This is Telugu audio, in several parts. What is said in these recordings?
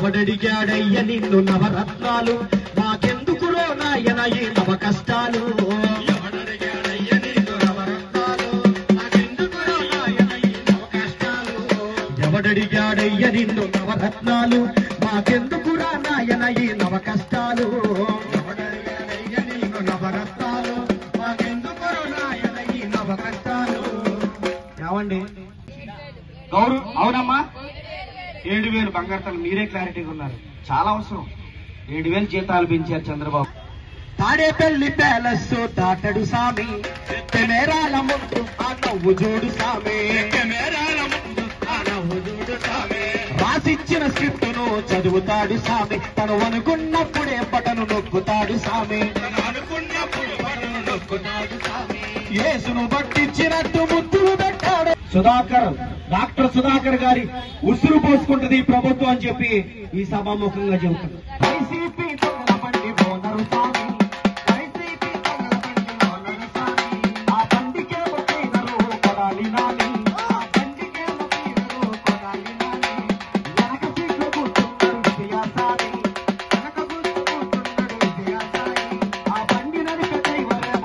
ఎవడడిగాడయ్య నిన్ను నవరత్నాలు మాకెందుకురో నాయన ఈ నవ కష్టాలు ఎవడడిగాడయ్య నిన్ను నవరత్నాలు మాకెందుకురో నాయన ఈ నవ కష్టాలు ఎవడడిగాడయ్య నిన్ను నవరత్నాలు మాకెందుకురా నాయన ఈ నవ కష్టాలు ఎవడడిగాడయ్య నిన్ను నవరత్నాలు మాకెందుకురో నాయన ఈ నవ కష్టాలు ఏమండి గౌరు అవునమ్మా ఏడు వేలు బంగారు మీరే క్లారిటీగా ఉన్నారు చాలా అవసరం ఏడు వేలు జీతాలు పెంచారు చంద్రబాబు తాడేపల్లి ప్యాలెస్ దాటడు సామి కెమెరాల ముందు ఆ నవ్వు చూడు సామి కెమెరాల ముందు ఆ నవ్వు చూడు సామి రాసిచ్చిన స్క్రిప్ట్ ను చదువుతాడు సామి తను అనుకున్నప్పుడే బటను నొక్కుతాడు సామి తను అనుకున్నప్పుడు బటను నొక్కుతాడు సామి యేసును పట్టించినట్టు ముద్దులు పెట్టాడు సుధాకర్ డాక్టర్ సుధాకర్ గారి ఉసురు పోసుకుంటది ఈ ప్రభుత్వం అని చెప్పి ఈ సభాముఖంగా చెబుతున్నారు వైసీపీ దొంగల బండి బోనరు సామి వైసీపీ దొంగల బండి బోనరు సామి ఆ బండికే ఒక్కైనరు కొడాలి నాని ఆ బండికే ఒక్కైనరు కొడాలి నాని వెనక సీట్లో కూర్చున్నాడు విజయసాయి వెనక సీట్లో కూర్చున్నాడు విజయసాయి ఆ బండి నడిపే డ్రైవరేమో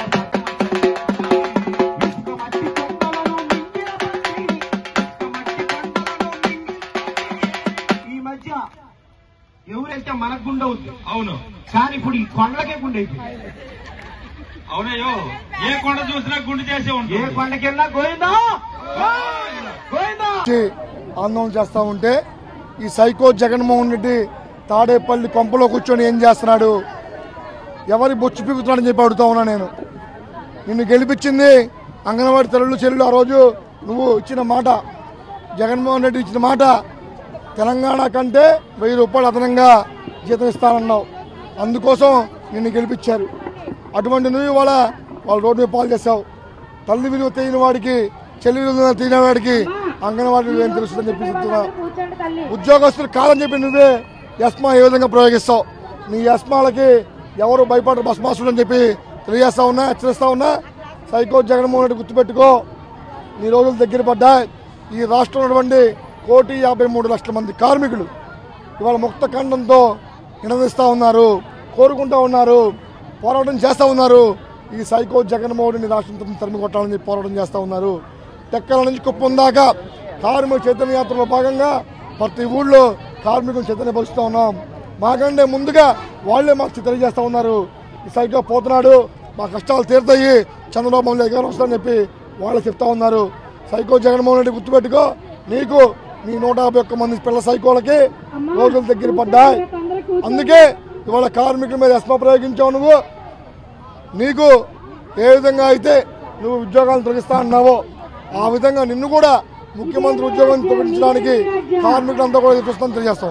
ఇసుక మట్టి కొండలను మింగిన బండి ఇసుక మట్టి కొండలను మింగిన ఈ మధ్య ఎవరైతే మనకు గుండె అవుతుంది అవును కానీ ఇప్పుడు ఈ కొండలకే గుండె అయిపోయింది అవునయ్యో ఏ కొండ చూసినా గుండు చేసే ఏ ఉంటుంది కొండకెళ్ళినా గోయిందా గోయిందా వచ్చి ఆందోళన చేస్తా ఉంటే ఈ సైకో జగన్మోహన్ రెడ్డి తాడేపల్లి కొంపలో కూర్చొని ఏం చేస్తున్నాడు ఎవరి బొచ్చు పీకుతున్నాడని చెప్పి అడుగుతా ఉన్నా నేను నిన్ను గెలిపించింది అంగన్వాడీ తల్లులు చెల్లులు ఆ రోజు నువ్వు ఇచ్చిన మాట జగన్మోహన్ రెడ్డి ఇచ్చిన మాట తెలంగాణ కంటే వెయ్యి రూపాయలు అదనంగా జీతం ఇస్తానన్నావు అందుకోసం నిన్ను గెలిపించారు అటువంటి నువ్వు ఇవాళ వాళ్ళు రోడ్డు మీద పాలు చేసావు తల్లి విలువ తెలియని వాడికి చెల్లి విలువ తెలియని వాడికి అంగన్వాడీ విలువ ఏం తెలుస్తుందని చెప్పి చెప్తున్నా ఉద్యోగస్తులు కాదని చెప్పి నువ్వే యస్మా ఏ విధంగా ప్రయోగిస్తావు నీ యస్మాలకి ఎవరు భయపడరు బస్ మాస్టర్ అని చెప్పి తెలియజేస్తా ఉన్నా హెచ్చరిస్తా ఉన్నా సైకో జగన్మోహన్ రెడ్డి గుర్తుపెట్టుకో నీ రోజులు దగ్గర పడ్డాయి ఈ రాష్ట్రంలో ఉన్నటువంటి కోటి యాభై మూడు లక్షల మంది కార్మికులు ఇవాళ ముక్త ఖండంతో నినదిస్తూ ఉన్నారు కోరుకుంటా ఉన్నారు పోరాటం చేస్తూ ఉన్నారు ఈ సైకో జగన్మోహన్ రెడ్డి రాష్ట్రం తరిమి కొట్టాలని చెప్పి పోరాటం చేస్తూ ఉన్నారు టెక్కల నుంచి కుప్పం దాకా కార్మిక చైతన్య యాత్రలో భాగంగా ప్రతి ఊళ్ళో కార్మికులు చైతన్యపరుస్తూ ఉన్నాం మాకంటే ముందుగా వాళ్ళే మాకు తెలియజేస్తూ ఉన్నారు ఈ సైకో పోతున్నాడు మా కష్టాలు తీరుతాయి చంద్రబాబు మమ్మల్ని ఎగరం వస్తుందని చెప్పి వాళ్ళు చెప్తా ఉన్నారు సైకో జగన్మోహన్ రెడ్డి గుర్తుపెట్టుకో నీకు నీ నూట యాభై ఒక్క మంది పిల్ల సైకోలకి రోజులు దగ్గర పడ్డాయి అందుకే ఇవాళ కార్మికుల మీద ఎస్మా ప్రయోగించావు నువ్వు నీకు ఏ విధంగా అయితే నువ్వు ఉద్యోగాలు తొలగిస్తా అన్నావో ఆ విధంగా నిన్ను కూడా ముఖ్యమంత్రి ఉద్యోగం తొలగించడానికి కార్మికులంతా కూడా చూస్తాను తెలియజేస్తాం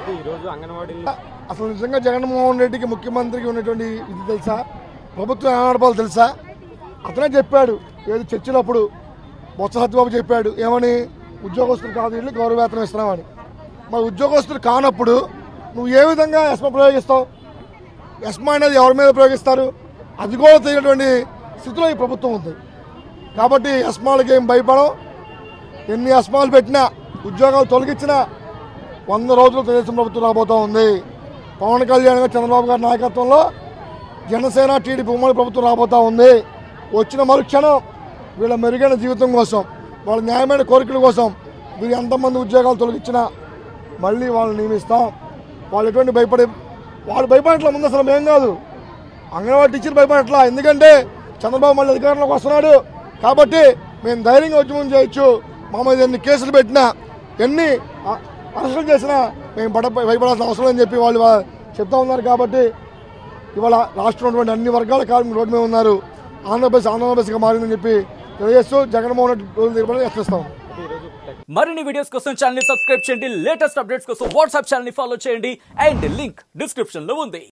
అసలు నిజంగా జగన్మోహన్ రెడ్డికి ముఖ్యమంత్రికి ఉన్నటువంటి ఇది తెలుసా ప్రభుత్వం ఎలా నడపాలో తెలుసా అతనే చెప్పాడు ఏది చర్చలప్పుడు బొత్స సత్యబాబు చెప్పాడు ఏమని ఉద్యోగస్తులు కాదు వీళ్ళు గౌరవ వేతనం ఇస్తున్నామని మరి ఉద్యోగస్తులు కానప్పుడు నువ్వు ఏ విధంగా ఎస్మా ప్రయోగిస్తావు ఎస్మా అనేది ఎవరి మీద ప్రయోగిస్తారు అది కూడా తెలియనటువంటి స్థితిలో ఈ ప్రభుత్వం ఉంది కాబట్టి ఎస్మాలకి ఏం భయపడం ఎన్ని అస్మాలు పెట్టినా ఉద్యోగాలు తొలగించినా వంద రోజులు తెలుగుదేశం ప్రభుత్వం రాబోతూ ఉంది పవన్ కళ్యాణ్ గారు చంద్రబాబు గారి నాయకత్వంలో జనసేన టీడీపీ ఉమ్మడి ప్రభుత్వం రాబోతూ ఉంది వచ్చిన మరుక్షణం వీళ్ళ మెరుగైన జీవితం కోసం వాళ్ళ న్యాయమైన కోరికల కోసం వీరు ఎంతమంది ఉద్యోగాలు తొలగించినా మళ్ళీ వాళ్ళని నియమిస్తాం వాళ్ళు ఎటువంటి భయపడే వాళ్ళు భయపడట్లా ముందు అసలు మేం కాదు అంగన్వాడీ టీచర్ భయపడట్లా ఎందుకంటే చంద్రబాబు మళ్ళీ అధికారంలోకి వస్తున్నాడు కాబట్టి మేము ధైర్యంగా ఉద్యమం చేయొచ్చు మా మీద ఎన్ని కేసులు పెట్టినా ఎన్ని అ- అరెస్టులు చేసినా మేము పడ భయపడాల్సిన అవసరం అని చెప్పి వాళ్ళు వా- చెప్తా ఉన్నారు కాబట్టి ఇవాళ రాష్ట్రంలో ఉన్నటువంటి అన్ని వర్గాల కార్మికులు రోడ్డు మీద ఉన్నారు ఆంధ్రప్రదేశ్ ఆంధ్రప్రదేశ్గా మారిందని చెప్పి తెలియజేస్తూ జగన్మోహన్ రెడ్డి రోజులు దిగబడి హెచ్చరిస్తాం మరిన్ని వీడియోస్ కోసం ఛానల్ ని సబ్స్క్రైబ్ చేయండి లేటెస్ట్ అప్డేట్స్ కోసం వాట్సాప్ ఛానల్ ని ఫాలో చేయండి అండ్ లింక్ డిస్క్రిప్షన్ లో ఉంది